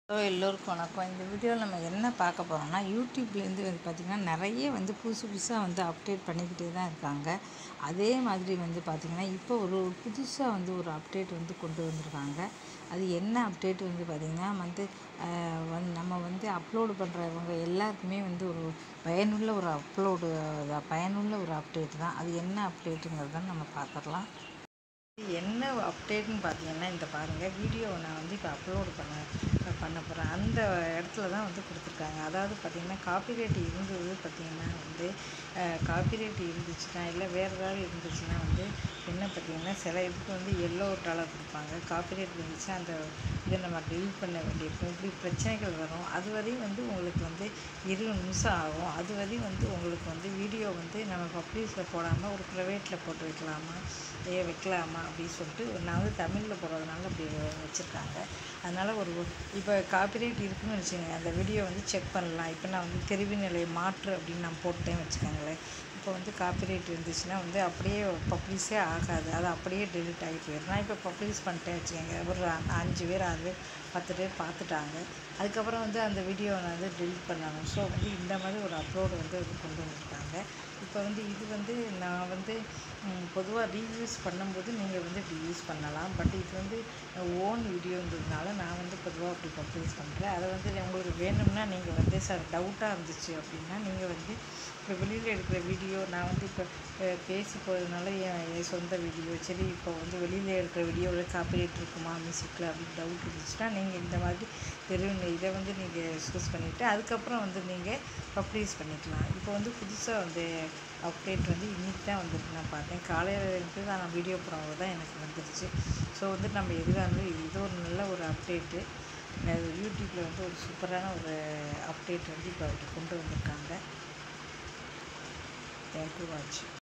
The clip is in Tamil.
ஹலோ எல்லோருக்கும் வணக்கம் இந்த வீடியோவில் நம்ம என்ன பார்க்க போகிறோம்னா யூடியூப்லேருந்து வந்து பார்த்திங்கன்னா நிறைய வந்து புதுசு புதுசாக வந்து அப்டேட் பண்ணிக்கிட்டே தான் இருக்காங்க அதே மாதிரி வந்து பார்த்திங்கன்னா இப்போ ஒரு புதுசாக வந்து ஒரு அப்டேட் வந்து கொண்டு வந்திருக்காங்க அது என்ன அப்டேட் வந்து பார்த்திங்கன்னா வந்து ஆஹ், வந்து நம்ம வந்து அப்லோடு பண்ணுறவங்க எல்லாருக்குமே வந்து ஒரு பயனுள்ள ஒரு அப்லோடு பயனுள்ள ஒரு அப்டேட் தான் அது என்ன அப்டேட்டுங்கிறத நம்ம பார்த்துடலாம் இது என்ன அப்டேட்னு பார்த்தீங்கன்னா இந்த பாருங்கள் வீடியோவை நான் வந்து இப்போ அப்லோடு பண்ண பண்ண போகிறேன் அந்த இடத்துல தான் வந்து கொடுத்துருக்காங்க அதாவது பார்த்திங்கன்னா காப்பிரைட் இருந்தது பார்த்திங்கன்னா வந்து காப்பிரைட் இருந்துச்சுன்னா இல்லை வேறு ஏதாவது இருந்துச்சுன்னா வந்து என்ன பார்த்திங்கன்னா சில இதுக்கு வந்து எல்லோ டாலர் கொடுப்பாங்க காப்பிரைட் இருந்துச்சுன்னா அந்த இதை நம்ம டெலிட் பண்ண வேண்டியிருக்கும் இப்படி பிரச்சனைகள் வரும் அது வரையும் வந்து உங்களுக்கு வந்து இருபது நிமிஷம் ஆகும் அது வரையும் வந்து உங்களுக்கு வந்து வீடியோ வந்து நம்ம பப்ளிஷில் போடாமல் ஒரு ப்ரைவேட்டில் போட்டு வைக்கலாமா ஏ வைக்கலாமா அப்படின்னு சொல்லிட்டு நான் வந்து தமிழில் போடுறதுனால அப்படி வச்சுருக்காங்க அதனால் ஒரு இப்போ காப்பிரைட் இருக்குன்னு வச்சுக்கோங்க அந்த வீடியோ வந்து செக் பண்ணலாம் இப்போ நான் வந்து தெரிவு நிலை மாற்று அப்படின்னு நான் போட்டேன் வச்சுக்கோங்களேன் இப்போ வந்து காப்பிரைட் இருந்துச்சுன்னா வந்து அப்படியே பப்ளிஷே ஆகாது அது அப்படியே டெலிட் ஆகி போயிடும் நான் இப்போ பப்ளிஷ் பண்ணிட்டேன் வச்சுக்கோங்க ஒரு அ- அஞ்சு பேர் ஆறு பேர் பத்து பேர் பார்த்துட்டாங்க அதுக்கப்புறம் வந்து அந்த வீடியோவை நான் வந்து டெலிட் பண்ணணும் ஸோ வந்து இந்த மாதிரி ஒரு அப்லோடு வந்து அது கொண்டு வந்திருக்காங்க இப்போ வந்து இது வந்து நான் வந்து பொதுவாக ரீயூஸ் பண்ணும்போது நீங்கள் வந்து இப்படி யூஸ் பண்ணலாம் பட் இது வந்து ஓன் வீடியோன்றதுனால நான் வந்து பொதுவாக அப்படி பப்ளிஷ் பண்ணுறேன் அதை வந்து உங்களுக்கு வேணும்னா நீங்கள் வந்து சார் டவுட்டாக இருந்துச்சு அப்படின்னா நீங்கள் வந்து இப்போ வெளியில் எடுக்கிற வீடியோ நான் வந்து இப்போ அஹ், பேசி போகிறதுனால என் என் சொந்த வீடியோ சரி இப்போ வந்து வெளியில் எடுக்கிற வீடியோவில் காப்பிரைட் இருக்குமா மியூசிக்கில் அப்படின்னு டவுட் இருந்துச்சுன்னா நீங்கள் இந்த மாதிரி தெரியும் இதை வந்து நீங்கள் சூஸ் பண்ணிவிட்டு அதுக்கப்புறம் வந்து நீங்கள் பப்ளிஷ் பண்ணிக்கலாம் இப்போ வந்து புதுசாக வந்து அப்டேட் வந்து இன்றைக்கி தான் வந்திருக்கு நான் பார்த்தேன் காலையில் இருந்து தான் நான் வீடியோ போடும்போது தான் எனக்கு வந்துருச்சு ஸோ வந்து நம்ம எதுவாக இருந்தாலும் இது இது ஒரு நல்ல ஒரு அப்டேட்டு யூடியூப்பில் வந்து ஒரு சூப்பரான ஒரு அப்டேட் வந்து இப்போ கொண்டு வந்திருக்காங்க தேங்க்யூ வாட்ச்